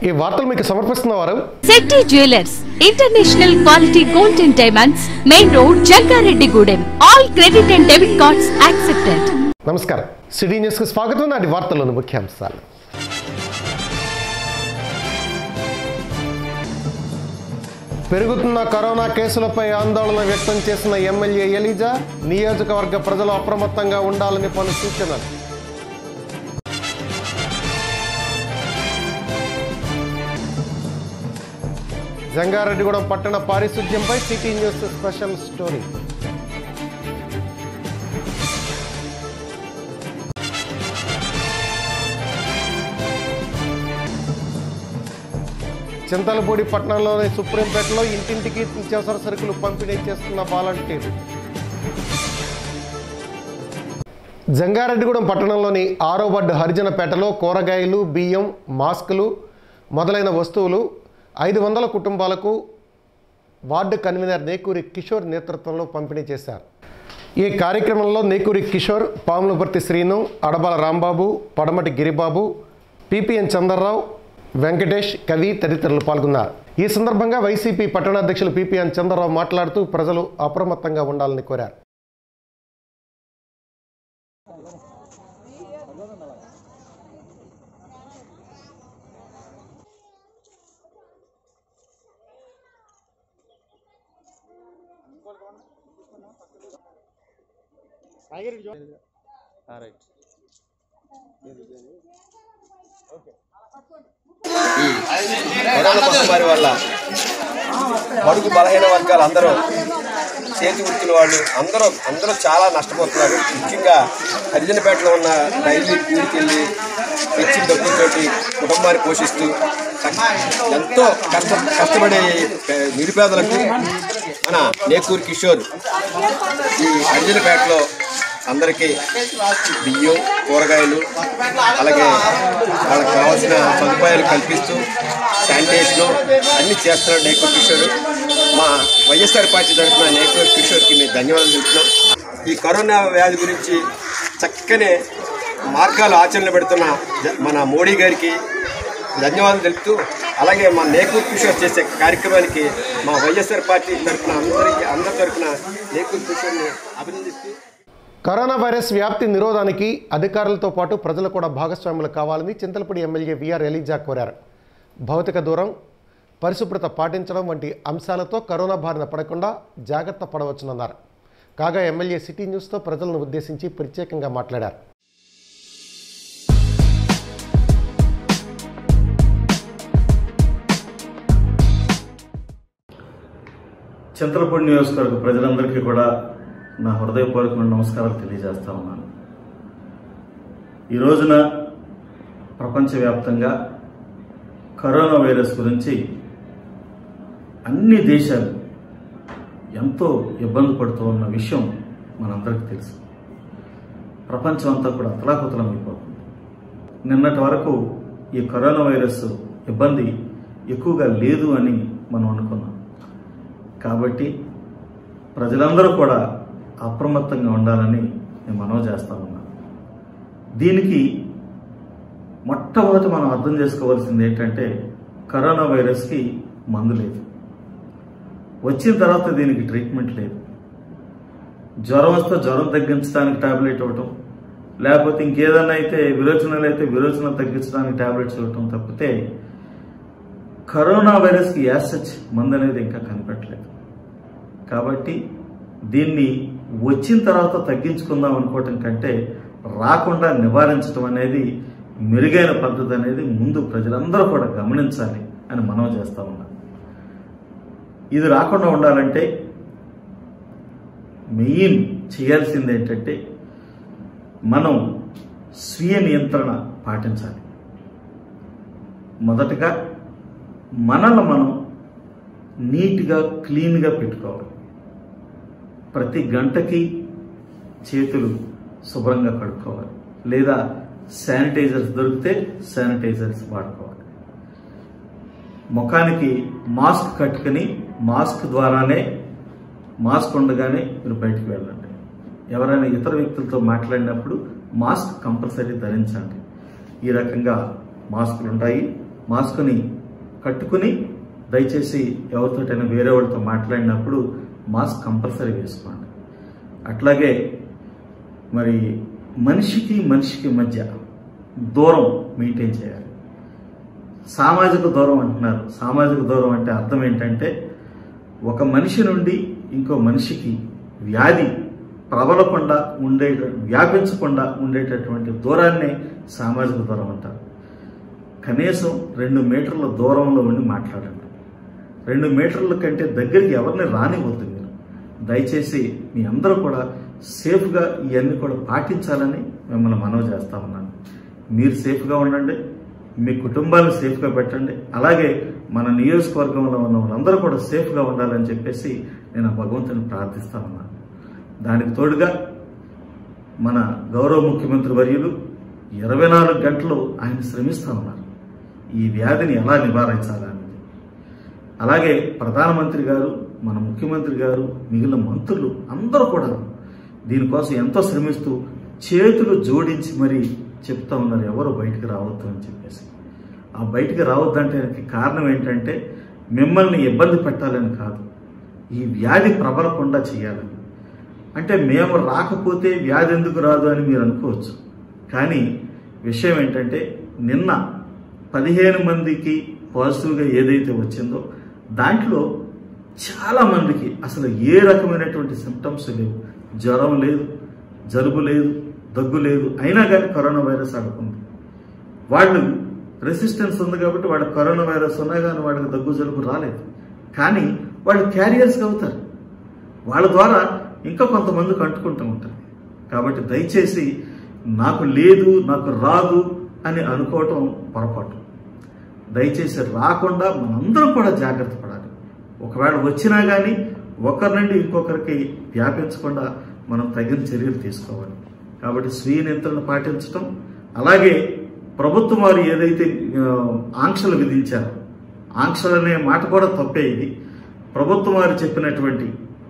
ఈ వార్తలు మీకు సమర్పిస్తున్న వారు Shetty jewellers international quality gold and diamonds main road Jangareddygudem all credit and debit cards accepted నమస్కారం సిటీ న్యూస్కి స్వాగతం నాటి వార్తల్లోని ముఖ్యాంశాలు పెరుగుతున్న కరోనా కేసులపై ఆందోళన వ్యక్తం చేసిన ఎమ్మెల్యే ఎలిజా నియోజకవర్గ ప్రజలు అప్రమత్తంగా ఉండాలని పలు సూచనలు జంగారెడ్డిగూడెం పట్టణ పారిశుద్ధ్యంపై city news special story Chintalapudi పట్టణంలోని సుప్రీంపేటలో ఇంటింటికి నిత్యావసర సరుకులు పంపిణీ చేస్తున్న వాలంటీర్ జంగారెడ్డిగూడెం పట్టణంలోని ఆరో వార్డు హరిజనపేటలో కూరగాయలు బియ్యం మాస్కులు మొదలైన వస్తువులు ఐదు వందల కుటుంబాలకు వార్డు కన్వీనర్ నేకూరి కిషోర్ నేతృత్వంలో పంపిణీ చేశారు ఈ కార్యక్రమంలో నేకూరి కిషోర్ పాములపర్తి శ్రీను అడబాల రాంబాబు పడమటి గిరిబాబు పిపిఎన్ చంద్రరావు వెంకటేష్ కవి తదితరులు పాల్గొన్నారు ఈ సందర్భంగా వైసీపీ పట్టణాధ్యక్షులు పిపిఎన్ చంద్రరావు మాట్లాడుతూ ప్రజలు అప్రమత్తంగా ఉండాలని కోరారు కరోనా మహమ్మారి వల్ల బడుగు బలహీన వర్గాలు అందరూ చేతి వృత్తుల వాళ్ళు అందరూ అందరూ చాలా నష్టపోతున్నారు ముఖ్యంగా హరిజనపేటలో ఉన్న డైలీ కూలికి వెళ్ళి తెచ్చిన డబ్బులతోటి కుటుంబాన్ని పోషిస్తూ ఎంతో కష్ట కష్టపడే నిరుపేదలకు మన నేకూరు కిషోర్ ఈ హరిజనపేటలో అందరికీ బియ్యం కూరగాయలు అలాగే వాళ్ళకి కావాల్సిన సదుపాయాలు కల్పిస్తూ శానిటేషన్ అన్ని చేస్తున్నాడు నేకూర్ కిషోర్ మా వైఎస్ఆర్ పార్టీ తరఫున నేకూర్ కిషోర్కి మేము ధన్యవాదాలు చెప్తున్నాం ఈ కరోనా వ్యాధి గురించి చక్కని మార్గాలు ఆచరణ పెడుతున్న జ- మన మోడీ గారికి ధన్యవాదాలు తెలుపుతూ అలాగే మా నేకూర్ కిషోర్ చేసే కార్యక్రమానికి మా వైఎస్ఆర్ పార్టీ తరఫున అందరికీ అందరి తరఫున నేకూర్ కిషోర్ని అభినందిస్తూ కరోనా వైరస్ వ్యాప్తి నిరోధానికి అధికారులతో పాటు ప్రజలు కూడా భాగస్వాములు కావాలని చింతలపూడి ఎమ్మెల్యే విఆర్ ఎలిజా కోరారు భౌతిక దూరం పరిశుభ్రత పాటించడం వంటి అంశాలతో కరోనా బారిన పడకుండా జాగ్రత్త పడవచ్చునన్నారు కాగా ఎమ్మెల్యే సిటీ న్యూస్తో ప్రజలను ఉద్దేశించి ప్రత్యేకంగా మాట్లాడారు చింతలపూడి నియోజకవర్గ ప్రజలందరికీ కూడా నా హృదయపూర్వకమైన నమస్కారాలు తెలియజేస్తా ఉన్నాను ఈ రోజున ప్రపంచవ్యాప్తంగా కరోనా వైరస్ గురించి అన్ని దేశాలు ఎంతో ఇబ్బంది పడుతూ ఉన్న విషయం మనందరికీ తెలుసు ప్రపంచం అంతా కూడా అతలాకుతలం అయిపోతుంది నిన్నటి వరకు ఈ కరోనా వైరస్ ఇబ్బంది ఎక్కువగా లేదు అని మనం అనుకున్నాం కాబట్టి ప్రజలందరూ కూడా అప్రమత్తంగా ఉండాలని నేను మనవి చేస్తా ఉన్నాను దీనికి మొట్టమొదటి మనం అర్థం చేసుకోవాల్సింది ఏంటంటే కరోనా వైరస్కి మందు లేదు వచ్చిన తర్వాత దీనికి ట్రీట్మెంట్ లేదు జ్వరం వస్తే జ్వరం తగ్గించడానికి టాబ్లెట్ ఇవ్వటం లేకపోతే ఇంకేదన్నా అయితే విరోచనాలు అయితే విరోచనం తగ్గించడానికి టాబ్లెట్స్ ఇవ్వటం తప్పితే కరోనా వైరస్కి యాసచ్ మందు అనేది ఇంకా కనిపెట్టలేదు కాబట్టి దీన్ని వచ్చిన తర్వాత తగ్గించుకుందాం అనుకోవటం కంటే రాకుండా నివారించడం అనేది మెరుగైన పద్ధతి అనేది ముందు ప్రజలందరూ కూడా గమనించాలి అని మనం చేస్తా ఉన్నాం ఇది రాకుండా ఉండాలంటే మెయిన్ చేయాల్సింది ఏంటంటే మనం స్వీయ నియంత్రణ పాటించాలి మొదటగా మనల్ని మనం నీట్గా క్లీన్గా పెట్టుకోవాలి ప్రతి గంటకి చేతులు శుభ్రంగా కడుక్కోవాలి లేదా శానిటైజర్స్ దొరికితే శానిటైజర్స్ వాడుకోవాలి ముఖానికి మాస్క్ కట్టుకుని మాస్క్ ద్వారానే మాస్క్ ఉండగానే మీరు బయటికి వెళ్ళండి ఎవరైనా ఇతర వ్యక్తులతో మాట్లాడినప్పుడు మాస్క్ కంపల్సరీ ధరించండి ఈ రకంగా మాస్కులు ఉంటాయి మాస్క్ని కట్టుకుని దయచేసి ఎవరితోటైనా వేరే వాళ్ళతో మాట్లాడినప్పుడు మాస్క్ కంపల్సరీ వేసుకోండి అట్లాగే మరి మనిషికి మనిషికి మధ్య దూరం మెయింటైన్ చేయాలి సామాజిక దూరం అంటున్నారు సామాజిక దూరం అంటే అర్థం ఏంటంటే ఒక మనిషి నుండి ఇంకో మనిషికి వ్యాధి ప్రబలకుండా ఉండే వ్యాపించకుండా ఉండేటటువంటి దూరాన్నే సామాజిక దూరం అంటారు కనీసం రెండు మీటర్ల దూరంలో ఉండి మాట్లాడండి రెండు మీటర్ల కంటే దగ్గరికి ఎవరిని రానివద్దు మీరు దయచేసి మీ అందరూ కూడా సేఫ్గా ఇవన్నీ కూడా పాటించాలని మిమ్మల్ని మనవి చేస్తా ఉన్నాను మీరు సేఫ్గా ఉండండి మీ కుటుంబాన్ని సేఫ్గా పెట్టండి అలాగే మన నియోజకవర్గంలో ఉన్న వాళ్ళందరూ కూడా సేఫ్గా ఉండాలని చెప్పేసి నేను ఆ భగవంతుని ప్రార్థిస్తా ఉన్నాను దానికి తోడుగా మన గౌరవ ముఖ్యమంత్రి వర్యులు ఇరవై నాలుగు గంటలు ఆయన శ్రమిస్తా ఉన్నారు ఈ వ్యాధిని ఎలా నివారించాలనేది అలాగే ప్రధానమంత్రి గారు మన ముఖ్యమంత్రి గారు మిగిలిన మంత్రులు అందరూ కూడా దీనికోసం ఎంతో శ్రమిస్తూ చేతులు జోడించి మరీ చెప్తా ఉన్నారు ఎవరు బయటికి రావద్దు అని చెప్పేసి ఆ బయటికి రావద్దంటే దానికి కారణం ఏంటంటే మిమ్మల్ని ఇబ్బంది పెట్టాలని కాదు ఈ వ్యాధి ప్రబలకుండా చేయాలని అంటే మేము రాకపోతే వ్యాధి ఎందుకు రాదు అని మీరు అనుకోవచ్చు కానీ విషయం ఏంటంటే నిన్న పదిహేను మందికి పాజిటివ్గా ఏదైతే వచ్చిందో దాంట్లో చాలా మందికి అసలు ఏ రకమైనటువంటి సిమ్టమ్స్ లేవు జ్వరం లేదు జలుబు లేదు దగ్గు లేదు అయినా కానీ కరోనా వైరస్ ఆడుకుంది వాళ్ళు రెసిస్టెన్స్ ఉంది కాబట్టి వాళ్ళ కరోనా వైరస్ ఉన్నా కానీ వాళ్ళకి దగ్గు జలుబు రాలేదు కానీ వాళ్ళు క్యారియర్స్గా అవుతారు వాళ్ళ ద్వారా ఇంకా కొంతమందికి అంటుకుంటూ ఉంటారు కాబట్టి దయచేసి నాకు లేదు నాకు రాదు అని అనుకోవటం పొరపాటు దయచేసి రాకుండా మనందరం కూడా జాగ్రత్త పడాలి ఒకవేళ వచ్చినా కానీ ఒకరి నుండి ఇంకొకరికి వ్యాపించకుండా మనం తగిన చర్యలు తీసుకోవాలి కాబట్టి స్వీయ నియంత్రణ పాటించటం అలాగే ప్రభుత్వం వారు ఏదైతే ఆ, ఆంక్షలు విధించారో ఆంక్షలు అనే మాట కూడా తప్పే ఇది ప్రభుత్వం వారు చెప్పినటువంటి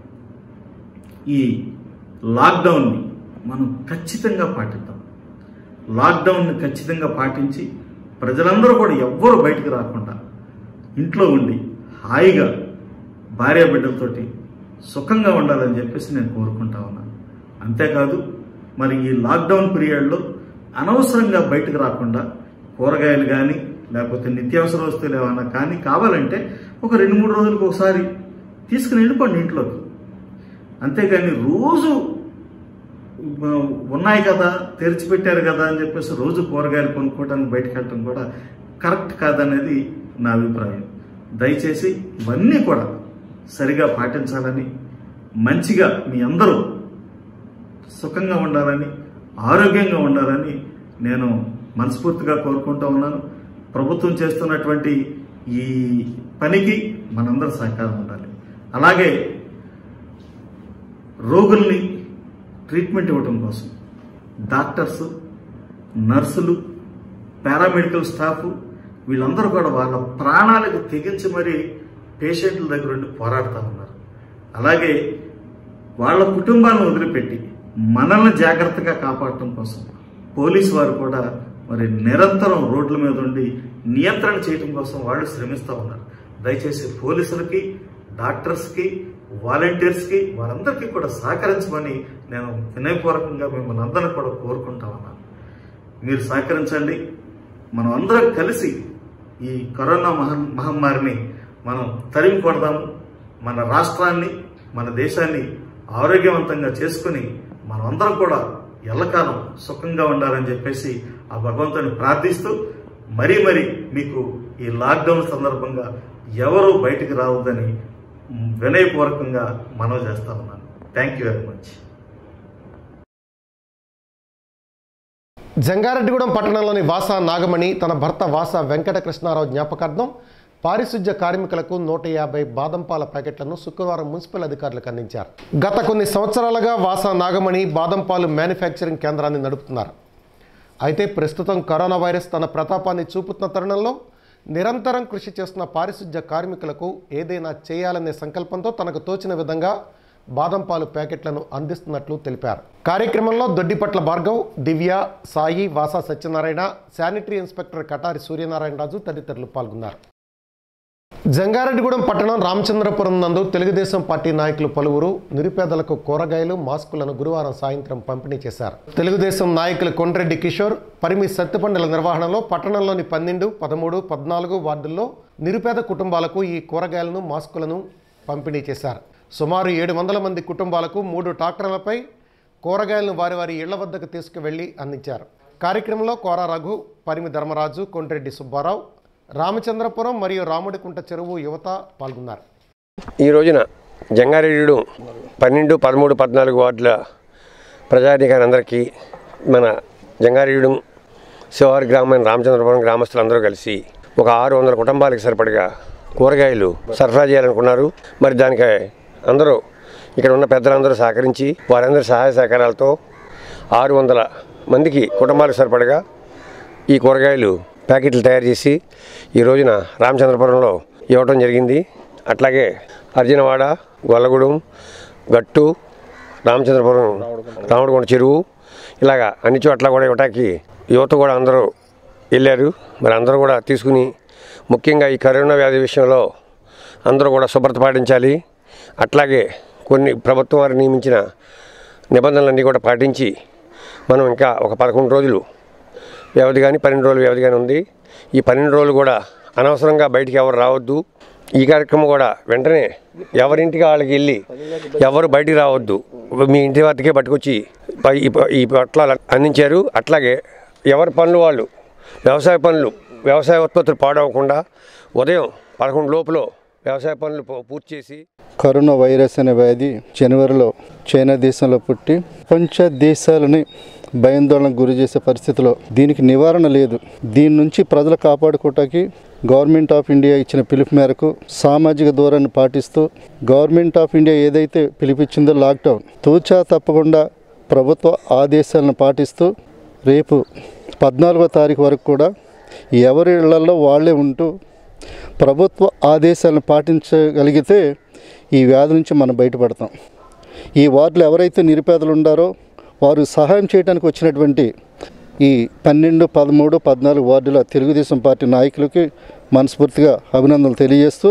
ఈ లాక్డౌన్ని మనం ఖచ్చితంగా పాటిద్దాం లాక్డౌన్ని ఖచ్చితంగా పాటించి ప్రజలందరూ కూడా ఎవ్వరూ బయటకు రాకుండా ఇంట్లో ఉండి హాయిగా భార్య బిడ్డలతోటి సుఖంగా ఉండాలని చెప్పేసి నేను కోరుకుంటా ఉన్నాను అంతేకాదు మరి ఈ లాక్డౌన్ పీరియడ్లో అనవసరంగా బయటకు రాకుండా కూరగాయలు కానీ లేకపోతే నిత్యావసర వస్తువులు ఏమైనా కానీ కావాలంటే ఒక రెండు మూడు రోజులకు ఒకసారి తీసుకుని వెళ్ళిపోండి ఇంట్లోకి అంతేగాని రోజు ఆ, ఉన్నాయి కదా తెరిచిపెట్టారు కదా అని చెప్పేసి రోజు కూరగాయలు కొనుక్కోవడానికి బయటకు వెళ్ళటం కూడా కరెక్ట్ కాదనేది నా అభిప్రాయం దయచేసి ఇవన్నీ కూడా సరిగా పాటించాలని మంచిగా మీ అందరూ సుఖంగా ఉండాలని ఆరోగ్యంగా ఉండాలని నేను మనస్ఫూర్తిగా కోరుకుంటూ ఉన్నాను ప్రభుత్వం చేస్తున్నటువంటి ఈ పనికి మనందరూ సహకారం ఉండాలి అలాగే రోగుల్ని ట్రీట్మెంట్ ఇవ్వటం కోసం డాక్టర్స్ నర్సులు పారామెడికల్ స్టాఫ్ వీళ్ళందరూ కూడా వాళ్ళ ప్రాణాలకు తెగించి మరీ పేషెంట్ల దగ్గర ఉండి పోరాడుతూ ఉన్నారు అలాగే వాళ్ళ కుటుంబాలను వదిలిపెట్టి మనల్ని జాగ్రత్తగా కాపాడటం కోసం పోలీసు వారు కూడా మరి నిరంతరం రోడ్ల మీద ఉండి నియంత్రణ చేయటం కోసం వాళ్ళు శ్రమిస్తూ ఉన్నారు దయచేసి పోలీసులకి డాక్టర్స్కి వాలంటీర్స్కి వాళ్ళందరికీ కూడా సహకరించమని నేను వినయపూర్వకంగా మిమ్మల్ని అందరినీ కూడా కోరుకుంటా ఉన్నాను మీరు సహకరించండి మనం అందరం కలిసి ఈ కరోనా మహా మహమ్మారిని మనం తరిమి కొడదాము మన రాష్ట్రాన్ని మన దేశాన్ని ఆరోగ్యవంతంగా చేసుకుని మనం అందరం కూడా ఎల్లకాలం సుఖంగా ఉండాలని చెప్పేసి ఆ భగవంతుని ప్రార్థిస్తూ మరీ మరీ మీకు ఈ లాక్డౌన్ సందర్భంగా ఎవరు బయటికి రావద్దని వినయపూర్వకంగా మనవి చేస్తా ఉన్నాను thank you very much Jangareddygudem పట్టణంలోని వాసా నాగమణి తన భర్త వాసా వెంకటకృష్ణారావు జ్ఞాపకార్థం పారిశుధ్య కార్మికులకు నూట యాభై బాదం పాల ప్యాకెట్లను శుక్రవారం మున్సిపల్ అధికారులకు అందించారు గత కొన్ని సంవత్సరాలుగా వాసా నాగమణి బాదం పాలు మ్యానుఫ్యాక్చరింగ్ కేంద్రాన్ని నడుపుతున్నారు అయితే ప్రస్తుతం కరోనా వైరస్ తన ప్రతాపాన్ని చూపుతున్న తరుణంలో నిరంతరం కృషి చేస్తున్న పారిశుధ్య కార్మికులకు ఏదైనా చేయాలనే సంకల్పంతో తనకు తోచిన విధంగా బాదం పాలు ప్యాకెట్లను అందిస్తున్నట్లు తెలిపారు కార్యక్రమంలో దొడ్డిపట్ల భార్గవ్ దివ్య సాయి వాసా సత్యనారాయణ శానిటరీ ఇన్స్పెక్టర్ కటారి సూర్యనారాయణ రాజు తదితరులు పాల్గొన్నారు జంగారెడ్డిగూడెం పట్టణం రామచంద్రపురం నందు తెలుగుదేశం పార్టీ నాయకులు పలువురు నిరుపేదలకు కూరగాయలు మాస్కులను గురువారం సాయంత్రం పంపిణీ చేశారు తెలుగుదేశం నాయకులు కొండ్రెడ్డి కిషోర్ పరిమి సత్తిపండుల నిర్వహణలో పట్టణంలోని పన్నెండు పదమూడు పద్నాలుగు వార్డుల్లో నిరుపేద కుటుంబాలకు ఈ కూరగాయలను మాస్కులను పంపిణీ చేశారు సుమారు ఏడు వందల మంది కుటుంబాలకు మూడు ట్రాక్టర్లపై కూరగాయలను వారి వారి ఇళ్ల వద్దకు తీసుకువెళ్లి అందించారు కార్యక్రమంలో కోర రఘు పరిమి ధర్మరాజు కొండ్రెడ్డి సుబ్బారావు రామచంద్రపురం మరియు రాముడికుంట చెరువు యువత పాల్గొన్నారు ఈ రోజున జంగారెడ్డి పన్నెండు పదమూడు పద్నాలుగు వార్డుల ప్రజాధికారి అందరికీ మన జంగారెడ్డి శివారి గ్రామం రామచంద్రపురం గ్రామస్తులందరూ కలిసి ఒక ఆరు వందల కుటుంబాలకు సరిపడగా కూరగాయలు సరఫరా చేయాలనుకున్నారు మరి దానికి అందరూ ఇక్కడ ఉన్న పెద్దలందరూ సహకరించి వారందరి సహాయ సహకారాలతో ఆరు వందల మందికి కుటుంబాలకు సరిపడగా ఈ కూరగాయలు ప్యాకెట్లు తయారు చేసి ఈ రోజున రామచంద్రపురంలో ఇవ్వటం జరిగింది అట్లాగే అర్జునవాడ గొల్లగూడెం గట్టు రామచంద్రపురం రాముడికొండ చెరువు ఇలాగా అన్ని చోట్ల కూడా ఇవ్వటానికి యువత కూడా అందరూ వెళ్ళారు మరి అందరూ కూడా తీసుకుని ముఖ్యంగా ఈ కరోనా వ్యాధి విషయంలో అందరూ కూడా శుభ్రత పాటించాలి అట్లాగే కొన్ని ప్రభుత్వం వారు నియమించిన నిబంధనలన్నీ కూడా పాటించి మనం ఇంకా ఒక పదకొండు రోజులు వ్యవధి కానీ పన్నెండు రోజుల వ్యవధి కానీ ఉంది ఈ పన్నెండు రోజులు కూడా అనవసరంగా బయటికి ఎవరు రావద్దు ఈ కార్యక్రమం కూడా వెంటనే ఎవరింటికి వాళ్ళకి వెళ్ళి ఎవరు బయటికి రావద్దు మీ ఇంటి వద్దకే పట్టుకొచ్చి పై- ఈ ప- ఈ పట్ల అందించారు అట్లాగే ఎవరి పనులు వాళ్ళు వ్యవసాయ పనులు వ్యవసాయ ఉత్పత్తులు పాడవకుండా ఉదయం పదకొండు లోపల వ్యవసాయ పనులు పూ- పూర్తి చేసి కరోనా వైరస్ అనే వ్యాధి జనవరిలో చైనా దేశంలో పుట్టి ప్రపంచ దేశాలని భయాందోళనకు గురి చేసే పరిస్థితిలో దీనికి నివారణ లేదు దీని నుంచి ప్రజలు కాపాడుకోవటానికి గవర్నమెంట్ ఆఫ్ ఇండియా ఇచ్చిన పిలుపు మేరకు సామాజిక దూరాన్ని పాటిస్తూ గవర్నమెంట్ ఆఫ్ ఇండియా ఏదైతే పిలిపించిందో లాక్డౌన్ తూచా తప్పకుండా ప్రభుత్వ ఆదేశాలను పాటిస్తూ రేపు పద్నాలుగో తారీఖు వరకు కూడా ఎవరి ఇళ్లలో వాళ్ళే ఉంటూ ప్రభుత్వ ఆదేశాలను పాటించగలిగితే ఈ వ్యాధి నుంచి మనం బయటపడతాం ఈ వార్డులో ఎవరైతే నిరుపేదలు ఉండారో వారు సహాయం చేయడానికి వచ్చినటువంటి ఈ పన్నెండు పదమూడు పద్నాలుగు వార్డుల తెలుగుదేశం పార్టీ నాయకులకి మనస్ఫూర్తిగా అభినందనలు తెలియజేస్తూ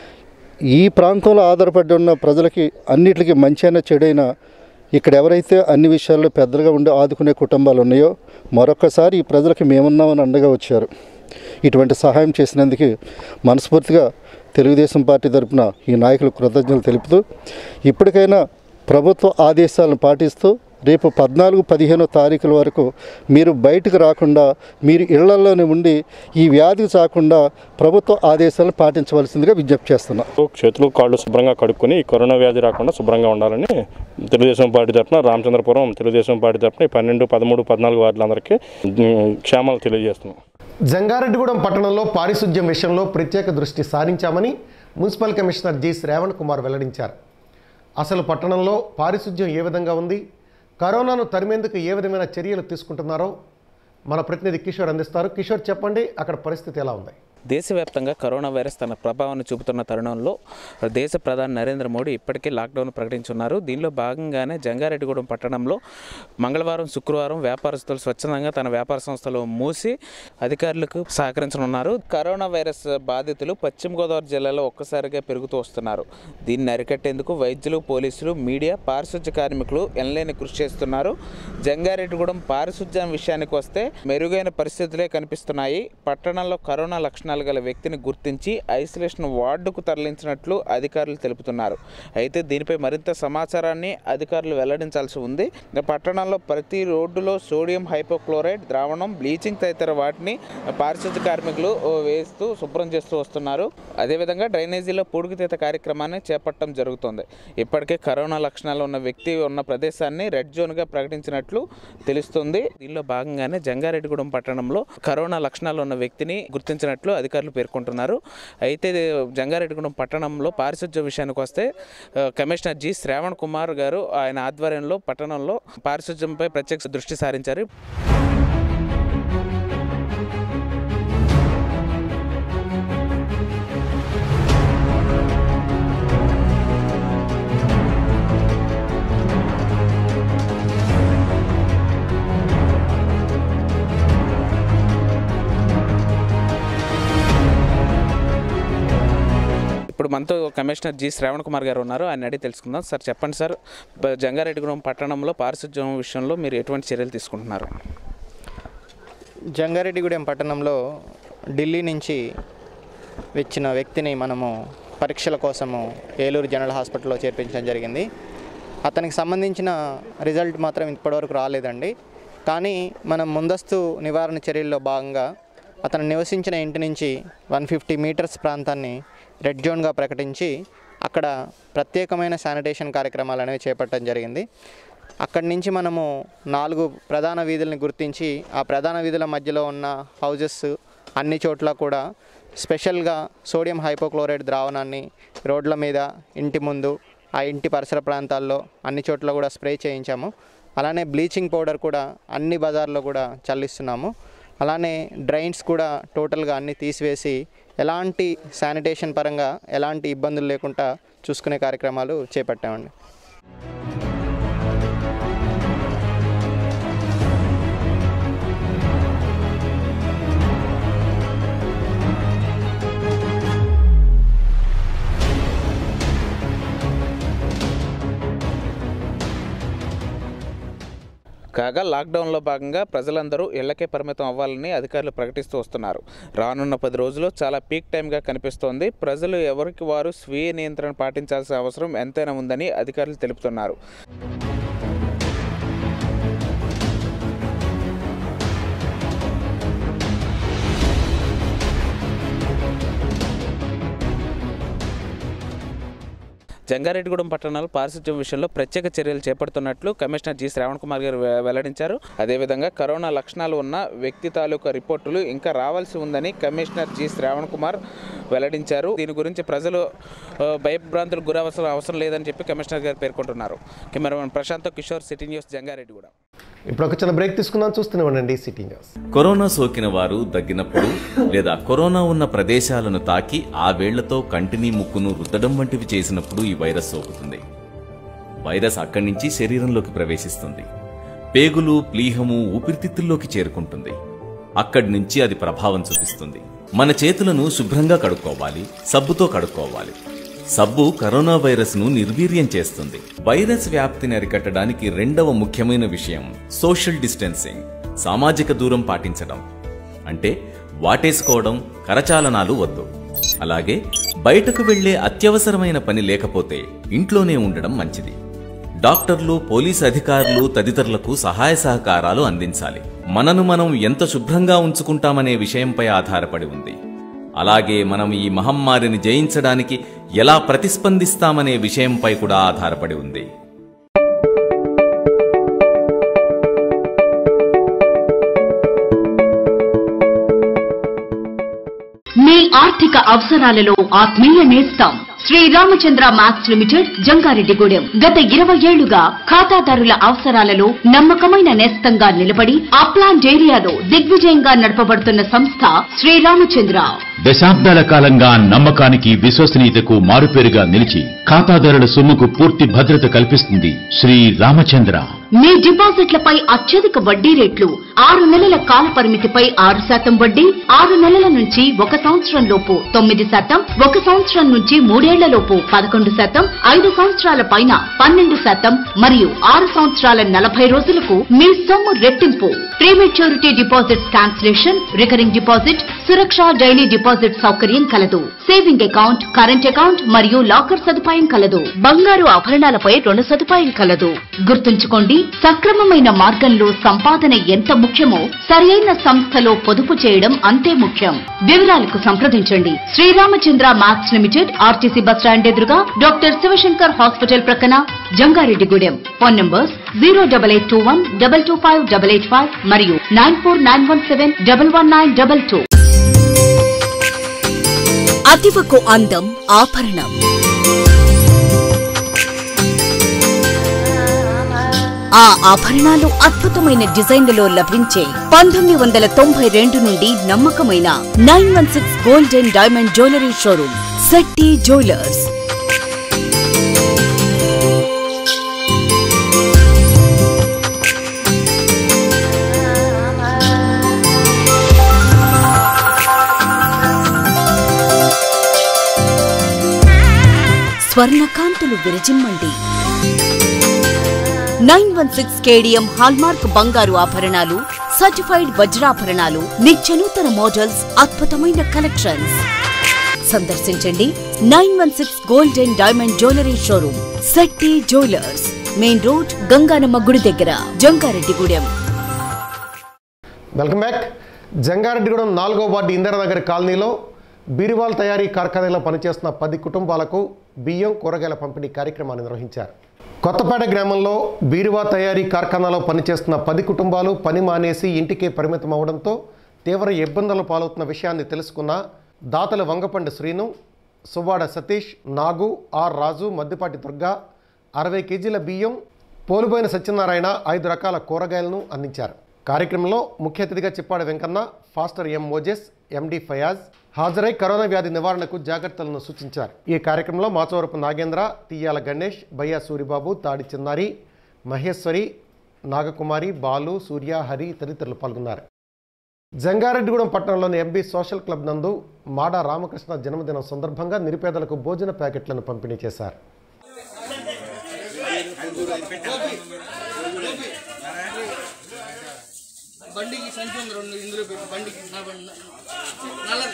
ఈ ప్రాంతంలో ఆధారపడి ఉన్న ప్రజలకి అన్నిటికీ మంచైనా చెడైనా ఇక్కడ ఎవరైతే అన్ని విషయాల్లో పెద్దలుగా ఉండి ఆదుకునే కుటుంబాలు ఉన్నాయో మరొకసారి ఈ ప్రజలకి మేమున్నామని అండగా వచ్చారు ఇటువంటి సహాయం చేసినందుకు మనస్ఫూర్తిగా తెలుగుదేశం పార్టీ తరపున ఈ నాయకులు కృతజ్ఞతలు తెలుపుతూ ఇప్పటికైనా ప్రభుత్వ ఆదేశాలను పాటిస్తూ రేపు పద్నాలుగు పదిహేనో తారీఖుల వరకు మీరు బయటకు రాకుండా మీరు ఇళ్లలోనే ఉండి ఈ వ్యాధి చాకుండా ప్రభుత్వ ఆదేశాలను పాటించవలసిందిగా విజ్ఞప్తి చేస్తున్నా చేతులు కాళ్ళు శుభ్రంగా కడుక్కొని ఈ కరోనా వ్యాధి రాకుండా శుభ్రంగా ఉండాలని తెలుగుదేశం పార్టీ తరఫున రామచంద్రపురం తెలుగుదేశం పార్టీ తరఫున ఈ పన్నెండు పదమూడు పద్నాలుగు వార్డులందరికీ ఉమ్, క్షేమాలు తెలియజేస్తున్నాం జంగారెడ్డిగూడెం పట్టణంలో పారిశుధ్యం విషయంలో ప్రత్యేక దృష్టి సారించామని municipal commissioner G Shravan Kumar వెల్లడించారు అసలు పట్టణంలో పారిశుధ్యం ఏ విధంగా ఉంది కరోనాను తరిమేందుకు ఏ విధమైన చర్యలు తీసుకుంటున్నారో మన ప్రతినిధి కిషోర్ అందిస్తారు కిషోర్ చెప్పండి అక్కడ పరిస్థితి ఎలా ఉంది దేశవ్యాప్తంగా కరోనా వైరస్ తన ప్రభావాన్ని చూపుతున్న తరుణంలో దేశ ప్రధాని నరేంద్ర మోడీ ఇప్పటికే లాక్డౌన్ ప్రకటించున్నారు దీనిలో భాగంగానే జంగారెడ్డిగూడెం పట్టణంలో మంగళవారం శుక్రవారం వ్యాపారస్తులు స్వచ్ఛందంగా తన వ్యాపార సంస్థలు మూసి అధికారులకు సహకరించనున్నారు కరోనా వైరస్ బాధితులు పశ్చిమ గోదావరి జిల్లాలో ఒక్కసారిగా పెరుగుతూ వస్తున్నారు దీన్ని అరికట్టేందుకు వైద్యులు పోలీసులు మీడియా పారిశుధ్య కార్మికులు ఎనలేని కృషి చేస్తున్నారు జంగారెడ్డిగూడెం పారిశుధ్యం విషయానికి వస్తే మెరుగైన పరిస్థితులే కనిపిస్తున్నాయి పట్టణంలో కరోనా లక్షణాలు గల వ్యక్తిని గుర్తించి ఐసోలేషన్ వార్డుకు తరలించినట్లు అధికారులు తెలుపుతున్నారు అయితే దీనిపై మరింత సమాచారాన్ని అధికారులు వెల్లడించాల్సి ఉంది పట్టణంలో ప్రతి రోడ్డులో సోడియం హైపోక్లోరైడ్ ద్రావణం బ్లీచింగ్ తదితర వాటిని పారిశుద్ధ్య కార్మికులు ఓ, వేస్తూ శుభ్రం చేస్తూ వస్తున్నారు అదేవిధంగా డ్రైనేజీలో పూడికతీత కార్యక్రమాన్ని చేపట్టడం జరుగుతుంది ఇప్పటికే కరోనా లక్షణాలు ఉన్న వ్యక్తి ఉన్న ప్రదేశాన్ని రెడ్ జోన్గా ప్రకటించినట్లు తెలుస్తుంది దీనిలో భాగంగానే జంగారెడ్డిగూడెం పట్టణంలో కరోనా లక్షణాలు ఉన్న వ్యక్తిని గుర్తించినట్లు అధికారులు పేర్కొంటున్నారు అయితే జంగారెడ్డిగూడెం పట్టణంలో పారిశుధ్య విషయానికి వస్తే ఆ, కమిషనర్ జి శ్రావణ్ కుమార్ గారు ఆయన ఆధ్వర్యంలో పట్టణంలో పారిశుధ్యంపై ప్రత్యేక దృష్టి సారించారు ఇప్పుడు మనతో కమిషనర్ జి శ్రావణ్ కుమార్ గారు ఉన్నారు ఆయన అడిగి తెలుసుకుందాం సార్ చెప్పండి సార్ బ- జంగారెడ్డిగూడెం పట్టణంలో పారిశుధ్యం విషయంలో మీరు ఎటువంటి చర్యలు తీసుకుంటున్నారు జంగారెడ్డిగూడెం పట్టణంలో ఢిల్లీ నుంచి వచ్చిన వ్యక్తిని మనము పరీక్షల కోసము ఏలూరు జనరల్ హాస్పిటల్లో చేర్పించడం జరిగింది అతనికి సంబంధించిన రిజల్ట్ మాత్రం ఇప్పటివరకు రాలేదండి కానీ మనం ముందస్తు నివారణ చర్యల్లో భాగంగా అతను నివసించిన ఇంటి నుంచి వన్ ఫిఫ్టీ మీటర్స్ ప్రాంతాన్ని రెడ్ జోన్గా ప్రకటించి అక్కడ ప్రత్యేకమైన శానిటేషన్ కార్యక్రమాలు అనేవి చేపట్టడం జరిగింది అక్కడి నుంచి మనము నాలుగు ప్రధాన వీధుల్ని గుర్తించి ఆ ప్రధాన వీధుల మధ్యలో ఉన్న హౌజెస్ అన్ని చోట్ల కూడా స్పెషల్గా సోడియం హైపోక్లోరైడ్ ద్రావణాన్ని రోడ్ల మీద ఇంటి ముందు ఆ ఇంటి పరిసర ప్రాంతాల్లో అన్ని చోట్ల కూడా స్ప్రే చేయించాము అలానే బ్లీచింగ్ పౌడర్ కూడా అన్ని బజార్లో కూడా చల్లిస్తున్నాము అలానే డ్రైన్స్ కూడా టోటల్గా అన్ని తీసివేసి ఎలాంటి శానిటేషన్ పరంగా ఎలాంటి ఇబ్బందులు లేకుండా చూసుకునే కార్యక్రమాలు చేపట్టామండి కాగా లాక్డౌన్లో భాగంగా ప్రజలందరూ ఇళ్లకే పరిమితం అవ్వాలని అధికారులు ప్రకటిస్తూ వస్తున్నారు రానున్న పది రోజులు చాలా పీక్ టైంగా కనిపిస్తోంది ప్రజలు ఎవరికి వారు స్వీయ నియంత్రణ పాటించాల్సిన అవసరం ఎంతైనా ఉందని అధికారులు తెలుపుతున్నారు జంగారెడ్డిగూడెం పట్టణంలో పారిశుధ్యం విషయంలో ప్రత్యేక చర్యలు చేపడుతున్నట్లు కమిషనర్ జి శ్రావణ్ కుమార్ గారు వె- వెల్లడించారు అదేవిధంగా కరోనా లక్షణాలు ఉన్న వ్యక్తి తాలూకా రిపోర్టులు ఇంకా రావాల్సి ఉందని కమిషనర్ జి శ్రావణ్ కుమార్ వెల్లడించారు దీని గురించి ప్రజలు ఆ, భయభ్రాంతులకు గురవలసిన అవసరం లేదని చెప్పి కమిషనర్ గారు పేర్కొంటున్నారు cameraman Prashant Kishore city news Jangareddygudem ఇప్పుడు ఒక చిన్న బ్రేక్ తీసుకుందాం చూస్తూనే ఉండండి సిటీ న్యూస్ కరోనా సోకిన వారు దగ్గినప్పుడు లేదా కరోనా ఉన్న ప్రదేశాలను తాకి ఆ వేళ్లతో కంటిని ముక్కును రుద్దడం వంటివి చేసినప్పుడు ఈ వైరస్ సోకుతుంది వైరస్ అక్కడి నుంచి శరీరంలోకి ప్రవేశిస్తుంది పేగులు ప్లీహము ఊపిరితిత్తుల్లోకి చేరుకుంటుంది అక్కడి నుంచి అది ప్రభావం చూపిస్తుంది మన చేతులను శుభ్రంగా కడుక్కోవాలి సబ్బుతో కడుక్కోవాలి సబ్బు కరోనా వైరస్ ను నిర్వీర్యం చేస్తుంది వైరస్ వ్యాప్తిని అరికట్టడానికి రెండవ ముఖ్యమైన విషయం సోషల్ డిస్టెన్సింగ్ సామాజిక దూరం పాటించడం అంటే వాటేసుకోవడం కరచాలనాలు వద్దు అలాగే బయటకు వెళ్లే అత్యవసరమైన పని లేకపోతే ఇంట్లోనే ఉండడం మంచిది డాక్టర్లు పోలీస్ అధికారులు తదితరులకు సహాయ సహకారాలు అందించాలి మనను మనం ఎంత శుభ్రంగా ఉంచుకుంటామనే విషయంపై ఆధారపడి ఉంది అలాగే మనం ఈ మహమ్మారిని జయించడానికి ఎలా ప్రతిస్పందిస్తామనే విషయంపై కూడా ఆధారపడి ఉంది మీ ఆర్థిక అవసరాలలో ఆత్మీయ నేస్తం శ్రీ రామచంద్ర మ్యాక్స్ లిమిటెడ్ జంగారెడ్డిగూడెం గత ఇరవై ఏళ్లుగా ఖాతాదారుల అవసరాలలో నమ్మకమైన నేస్తంగా నిలబడి అప్లాంట్ ఏరియాలో దిగ్విజయంగా నడపబడుతున్న సంస్థ శ్రీ రామచంద్ర దశాబ్దాల కాలంగా నమ్మకానికి విశ్వసనీయతకు మారుపేరుగా నిలిచి ఖాతాదారుల సొమ్ముకు పూర్తి భద్రత కల్పిస్తుంది శ్రీ రామచంద్ర మీ డిపాజిట్లపై అత్యధిక వడ్డీ రేట్లు ఆరు నెలల కాల పరిమితిపై ఆరు శాతం వడ్డీ ఆరు నెలల నుంచి ఒక సంవత్సరం లోపు తొమ్మిది శాతం ఒక సంవత్సరం నుంచి మూడేళ్ల లోపు పదకొండు శాతం ఐదు సంవత్సరాల పైన పన్నెండు శాతం మరియు ఆరు సంవత్సరాల నలభై రోజులకు మీ సొమ్ము రెట్టింపు prematurity deposit cancellation recurring deposit సురక్ష డైలీ డిపాజిట్ సౌకర్యం కలదు సేవింగ్ అకౌంట్ కరెంట్ అకౌంట్ మరియు లాకర్ సదుపాయం కలదు బంగారు ఆభరణాలపై రుణ సదుపాయం కలదు గుర్తుంచుకోండి సక్రమమైన మార్గంలో సంపాదన ఎంత ముఖ్యమో సరియైన సంస్థలో పొదుపు చేయడం అంతే ముఖ్యం వివరాలకు సంప్రదించండి Sriramachandra Max Limited RTC bus stand ఎదురుగా డాక్టర్ శివశంకర్ హాస్పిటల్ ప్రక్కన Jangareddygudem phone numbers zero double eight two one double two five double eight five మరియు nine four nine one seven double one nine double two అతివకు అందం ఆభరణం ఆ ఆభరణాలు అద్భుతమైన డిజైన్లలో లభించే పంతొమ్మిది వందల తొంభై రెండు నుండి నమ్మకమైన nine one six gold and diamond jewellery showroom Shetty jewellers స్వర్ణకాంతులు విరజిమ్మండి nine one six KDM hallmark బంగారు ఆభరణాలు సర్టిఫైడ్ వజ్రాభరణాలు నిత్యనూతన మోడల్స్ అద్భుతమైన కలెక్షన్స్ సందర్శించండి nine one six gold and diamond jewellery showroom Shetty jewellers main road Ganganamma గుడి దగ్గర జంగారెడ్డిగూడెం వెల్కమ్ బ్యాక్ జంగారెడ్డిగూడెం నాలుగో వార్డు ఇందిరానగర్ కాలనీలో బీరువాల్ తయారీ కార్ఖానాలో పనిచేస్తున్న పది కుటుంబాలకు బియ్యం కూరగాయల పంపిణీ కార్యక్రమాన్ని నిర్వహించారు కొత్తపేట గ్రామంలో బీరువా తయారీ కార్ఖానాలో పనిచేస్తున్న పది కుటుంబాలు పని మానేసి ఇంటికే పరిమితం అవడంతో తీవ్ర ఇబ్బందులు పాలవుతున్న విషయాన్ని తెలుసుకున్న దాతలు వంగపండి శ్రీను సువ్వాడ సతీష్ నాగు ఆర్ రాజు మద్దిపాటి దుర్గా అరవై కేజీల బియ్యం పోలుబోయిన సత్యనారాయణ ఐదు రకాల కూరగాయలను అందించారు కార్యక్రమంలో ముఖ్య అతిథిగా Chippada Venkanna pastor M Moses MD Fayaz హాజరై కరోనా వ్యాధి నివారణకు జాగ్రత్తలను సూచించారు ఈ కార్యక్రమంలో మాచవరపు నాగేంద్ర తియ్యాల గణేష్ బయ్యా సూరిబాబు తాడి చిన్నారి మహేశ్వరి నాగకుమారి బాలు సూర్య హరి తదితరులు పాల్గొన్నారు జంగారెడ్డిగూడెం పట్టణంలోని ఎంబీ సోషల్ క్లబ్ నందు మాడా రామకృష్ణ జన్మదినం సందర్భంగా నిరుపేదలకు భోజన ప్యాకెట్లను పంపిణీ చేశారు బండికి సంచి ఉంది రెండు ఇందులో పెట్టి బండికి నా బండి నల్లది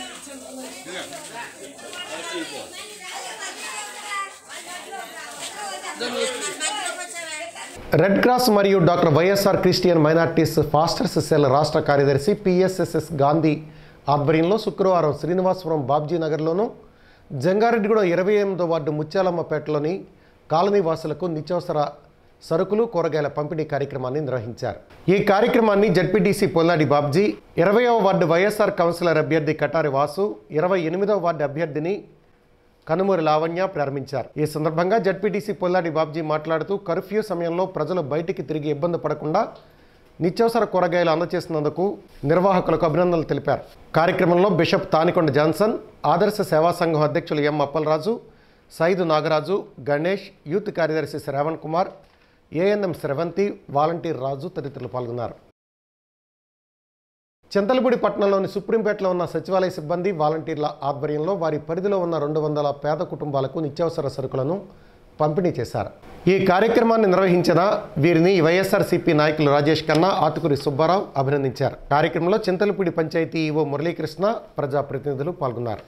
రెడ్ క్రాస్ మరియు doctor YSR Christian minorities pastors cell రాష్ట్ర కార్యదర్శి పిఎస్ఎస్ఎస్ గాంధీ ఆధ్వర్యంలో శుక్రవారం శ్రీనివాసపురం బాబ్జీ నగర్లోను జంగారెడ్డిగూడెం ఇరవై ఎనిమిదో వార్డు ముత్యాలమ్మపేటలోని కాలనీ వాసులకు నిత్యావసర సరుకులు కూరగాయల పంపిణీ కార్యక్రమాన్ని నిర్వహించారు ఈ కార్యక్రమాన్ని జడ్పీటీసీ పొల్లాడి బాబ్జీ ఇరవయవ వార్డు వైఎస్ఆర్ కౌన్సిలర్ అభ్యర్థి కటారి వాసు ఇరవై ఎనిమిదవ వార్డు అభ్యర్థిని కనుమూరి లావణ్య ప్రారంభించారు ఈ సందర్భంగా జడ్పీటీసీ పొల్లాడి బాబ్జీ మాట్లాడుతూ కర్ఫ్యూ సమయంలో ప్రజలు బయటికి తిరిగి ఇబ్బంది పడకుండా నిత్యావసర కూరగాయలు అందజేసినందుకు నిర్వాహకులకు అభినందనలు తెలిపారు కార్యక్రమంలో బిషప్ తానికొండ జాన్సన్ ఆదర్శ సేవా సంఘం అధ్యక్షులు ఎం అప్పలరాజు సైదు నాగరాజు గణేష్ యూత్ కార్యదర్శి శ్రవణ్ కుమార్ ఏఎన్ఎం స్రవంతి వాలంటీర్ రాజు తదితరులు పాల్గొన్నారు చింతలపూడి పట్టణంలోని సుప్రీంపేటలో ఉన్న సచివాలయ సిబ్బంది వాలంటీర్ల ఆధ్వర్యంలో వారి పరిధిలో ఉన్న రెండు వందల పేద కుటుంబాలకు నిత్యావసర సరుకులను పంపిణీ చేశారు ఈ కార్యక్రమాన్ని నిర్వహించిన వీరిని వైఎస్ఆర్సీపీ నాయకులు రాజేష్ ఖన్నా ఆతుకురి సుబ్బారావు అభినందించారు కార్యక్రమంలో చింతలపూడి పంచాయతీ ఈవో మురళీకృష్ణ ప్రజాప్రతినిధులు పాల్గొన్నారు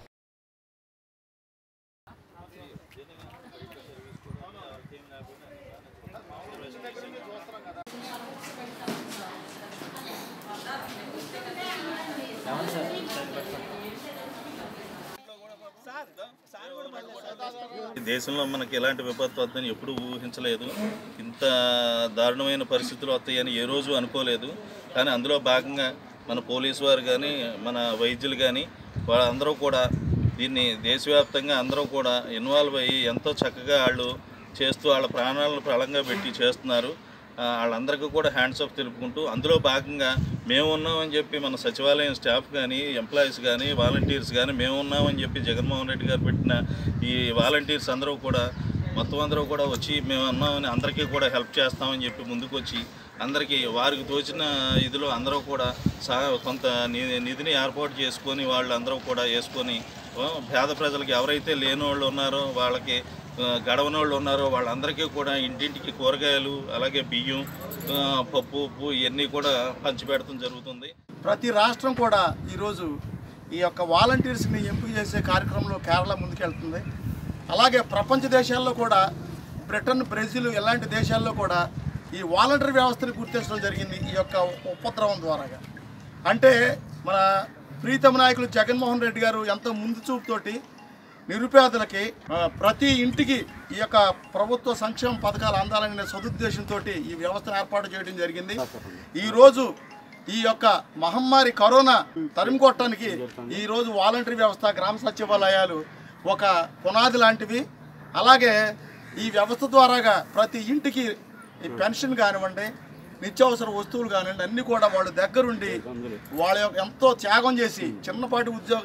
ఈ దేశంలో మనకి ఎలాంటి విపత్తు వద్దని ఎప్పుడు ఊహించలేదు ఇంత దారుణమైన పరిస్థితులు వస్తాయని ఏ రోజు అనుకోలేదు కానీ అందులో భాగంగా మన పోలీసు వారు కానీ మన వైద్యులు కానీ వాళ్ళందరూ కూడా దీన్ని దేశవ్యాప్తంగా అందరూ కూడా ఇన్వాల్వ్ అయ్యి ఎంతో చక్కగా వాళ్ళు చేస్తూ వాళ్ళ ప్రాణాలను ప్రళంగా పెట్టి చేస్తున్నారు ఆ, వాళ్ళందరికీ కూడా హ్యాండ్స్ ఆఫ్ తెలుపుకుంటూ అందులో భాగంగా మేము ఉన్నామని చెప్పి మన సచివాలయం స్టాఫ్ కానీ ఎంప్లాయీస్ కానీ వాలంటీర్స్ కానీ మేము ఉన్నామని చెప్పి జగన్మోహన్ రెడ్డి గారు పెట్టిన ఈ వాలంటీర్స్ అందరూ కూడా మొత్తం అందరూ కూడా వచ్చి మేము ఉన్నామని అందరికీ కూడా హెల్ప్ చేస్తామని చెప్పి ముందుకు వచ్చి అందరికీ వారికి తోచిన ఇదిలో అందరూ కూడా సా కొంత ని- నిధిని ఏర్పాటు చేసుకొని వాళ్ళు అందరూ కూడా వేసుకొని ఆ, పేద ప్రజలకి ఎవరైతే లేని వాళ్ళు ఉన్నారో వాళ్ళకి ఆ, గడవని వాళ్ళు ఉన్నారో వాళ్ళందరికీ కూడా ఇంటింటికి కూరగాయలు అలాగే బియ్యం ఆ, పప్పు ఉప్పు ఇవన్నీ కూడా పంచిపెడతాం జరుగుతుంది ప్రతి రాష్ట్రం కూడా ఈరోజు ఈ యొక్క వాలంటీర్స్ని ఎంపిక చేసే కార్యక్రమంలో కేరళ ముందుకెళ్తుంది అలాగే ప్రపంచ దేశాల్లో కూడా బ్రిటన్ బ్రెజిల్ ఇలాంటి దేశాల్లో కూడా ఈ వాలంటీర్ వ్యవస్థని గుర్తించడం జరిగింది ఈ యొక్క ఉపద్రవం ద్వారాగా అంటే మన ప్రీతమ నాయకులు జగన్మోహన్ రెడ్డి గారు ఎంతో ముందు చూపుతోటి నిరుపేదలకి ఆ, ప్రతి ఇంటికి ఈ యొక్క ప్రభుత్వ సంక్షేమ పథకాలు అందాలనే సదుద్దేశంతో ఈ వ్యవస్థను ఏర్పాటు చేయడం జరిగింది ఈరోజు ఈ యొక్క మహమ్మారి కరోనా తరిమి కొట్టడానికి ఈ రోజు వాలంటరీ వ్యవస్థ గ్రామ సచివాలయాలు ఒక పునాది లాంటివి అలాగే ఈ వ్యవస్థ ద్వారాగా ప్రతి ఇంటికి ఈ పెన్షన్ కానివ్వండి నిత్యావసర వస్తువులు కానివ్వండి అన్నీ కూడా వాళ్ళు దగ్గరుండి వాళ్ళ యొక్క ఎంతో త్యాగం చేసి చిన్నపాటి ఉద్యోగ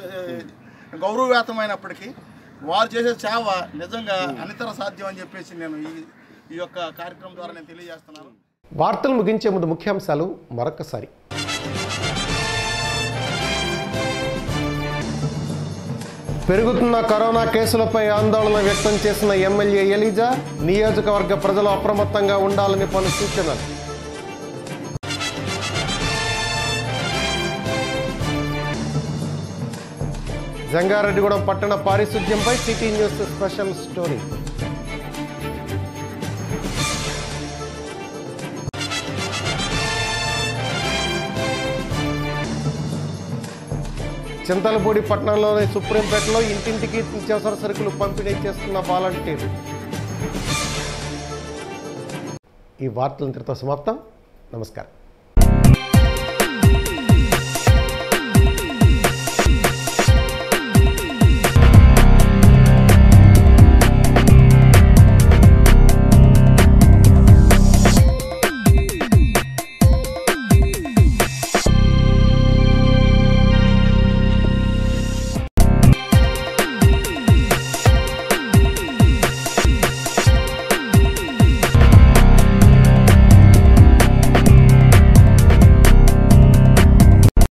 ఏ, గౌరవవేతమైనప్పటికీ వారు చేసే సేవ నిజంగా అనితర సాధ్యం అని చెప్పేసి నేను ఈ ఈ యొక్క కార్యక్రమం ద్వారా నేను తెలియజేస్తున్నాను వార్తలు ముగించే ముందు ముఖ్యాంశాలు మరొకసారి పెరుగుతున్న కరోనా కేసులపై ఆందోళన వ్యక్తం చేసిన ఎమ్మెల్యే ఎలిజా నియోజకవర్గ ప్రజలు అప్రమత్తంగా ఉండాలని పలు సూచనలు జంగారెడ్డిగూడెం పట్టణ పారిశుద్ధ్యంపై city news special story Chintalapudi పట్టణంలోని సుప్రీంపేటలో ఇంటింటికి నిత్యావసర సరుకులు పంపిణీ చేస్తున్న వాలంటీర్ ఈ వార్తలు ఇంతటితో సమాప్తం నమస్కారం